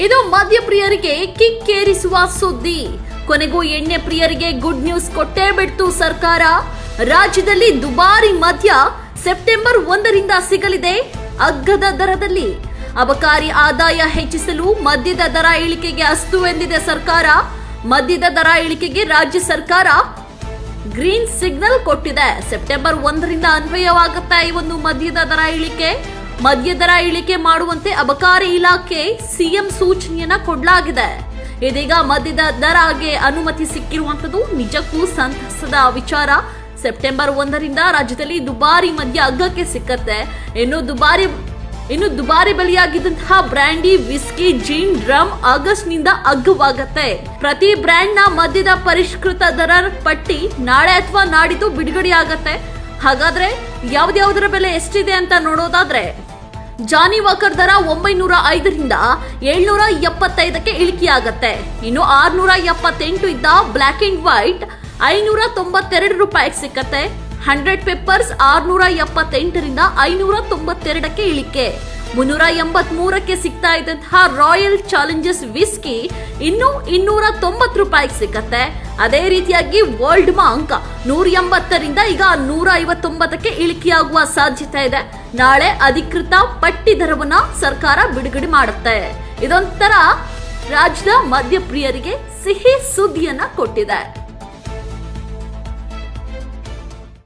ಇದು ಮದ್ಯಪ್ರಿಯರಿಗೆ ಕಿಕ್ಕೇರಿಸುವ ಸುದ್ದಿ ಕೊನೆಗೂ ಎಣ್ಣೆ ಪ್ರಿಯರಿಗೆ ಗುಡ್ ನ್ಯೂಸ್ ಕೊಟ್ಟೇ ಬಿಡ್ತು ಸರ್ಕಾರ ರಾಜ್ಯದಲ್ಲಿ ದುಬಾರಿ ಮದ್ಯ ಸೆಪ್ಟೆಂಬರ್ ಒಂದರಿಂದ ಸಿಗಲಿದೆ ಅಗ್ಗದ ದರದಲ್ಲಿ ಅಬಕಾರಿ ಆದಾಯ ಹೆಚ್ಚಿಸಲು ಮದ್ಯದ ದರ ಇಳಿಕೆಗೆ ಅಸ್ತು ಎಂದಿದೆ ಸರ್ಕಾರ ಮದ್ಯದ ದರ ಇಳಿಕೆಗೆ ರಾಜ್ಯ ಸರ್ಕಾರ ಗ್ರೀನ್ ಸಿಗ್ನಲ್ ಕೊಟ್ಟಿದೆ ಸೆಪ್ಟೆಂಬರ್ ಒಂದರಿಂದ ಅನ್ವಯವಾಗುತ್ತೆ ಈ ಒಂದು ಮದ್ಯದ ದರ ಇಳಿಕೆ ಮದ್ಯ ದರ ಇಳಿಕೆ ಮಾಡುವಂತೆ ಅಬಕಾರಿ ಇಲಾಖೆ ಸಿಎಂ ಸೂಚನೆಯನ್ನ ಕೊಡಲಾಗಿದೆ ಇದೀಗ ಮದ್ಯದ ದರಗೆ ಅನುಮತಿ ಸಿಕ್ಕಿರುವಂತದ್ದು ನಿಜಕ್ಕೂ ಸಂತಸದ ವಿಚಾರ ಸೆಪ್ಟೆಂಬರ್ ಒಂದರಿಂದ ರಾಜ್ಯದಲ್ಲಿ ದುಬಾರಿ ಮದ್ಯ ಅಗ್ಗಕ್ಕೆ ಸಿಕ್ಕತ್ತೆ ಇನ್ನು ದುಬಾರಿ ಇನ್ನು ದುಬಾರಿ ಬಲಿಯಾಗಿದ್ದಂತಹ brandy whisky gin rum August ನಿಂದ ಅಗ್ಗವಾಗತ್ತೆ ಪ್ರತಿ ಬ್ರ್ಯಾಂಡ್ ನ ಮದ್ಯದ ಪರಿಷ್ಕೃತ ದರ ಪಟ್ಟಿ ನಾಳೆ ಅಥವಾ ನಾಡಿದ್ದು ಬಿಡುಗಡೆಯಾಗತ್ತೆ ಹಾಗಾದ್ರೆ ಯಾವ್ದ್ಯಾವ್ದರ ಬೆಲೆ ಎಷ್ಟಿದೆ ಅಂತ ನೋಡೋದಾದ್ರೆ ಜಾನಿ ವಾಕರ್ ದರ ಒಂಬೈನೂರ ಐದರಿಂದ ಏಳ್ನೂರ ಎಪ್ಪತ್ತೈದಕ್ಕೆ ಇಳಿಕೆಯಾಗತ್ತೆ ಇನ್ನು ಆರ್ನೂರ ಎಪ್ಪತ್ತೆಂಟು ಇದ್ದ ಬ್ಲಾಕ್ ಅಂಡ್ ವೈಟ್ ಐನೂರ ತೊಂಬತ್ತೆರಡು ರೂಪಾಯಿಗೆ ಸಿಕ್ಕತ್ತೆ ಹಂಡ್ರೆಡ್ ಪೆಪ್ಪರ್ಸ್ ಆರ್ನೂರ ಎಪ್ಪತ್ತೆಂಟರಿಂದ ಐನೂರ ತೊಂಬತ್ತೆರಡಕ್ಕೆ ಇಳಿಕೆ ಮುನ್ನೂರ ಎಂಬತ್ ಮೂರಕ್ಕೆ ಸಿಗ್ತಾ ಇದ್ದಂತಹ ರಾಯಲ್ ಚಾಲೆಂಜರ್ಸ್ ವಿಸ್ಕಿ ಇನ್ನು ಇನ್ನೂರ ತೊಂಬತ್ತು ರೂಪಾಯಿಗೆ ಸಿಕ್ಕತ್ತೆ ಅದೇ ರೀತಿಯಾಗಿ ವರ್ಲ್ಡ್ ಮಾಂಕ್ ನೂರ ಎಂಬತ್ತರಿಂದ ಈಗ ನೂರ ಐವತ್ತೊಂಬತ್ತಕ್ಕೆ ಇಳಿಕೆಯಾಗುವ ಸಾಧ್ಯತೆ ಇದೆ ನಾಳೆ ಅಧಿಕೃತ ಪಟ್ಟಿ ದರವನ್ನ ಸರ್ಕಾರ ಬಿಡುಗಡೆ ಮಾಡುತ್ತೆ ಇದೊಂಥರ ರಾಜ್ಯದ ಮದ್ಯಪ್ರಿಯರಿಗೆ ಸಿಹಿ ಸುದ್ದಿಯನ್ನ ಕೊಟ್ಟಿದೆ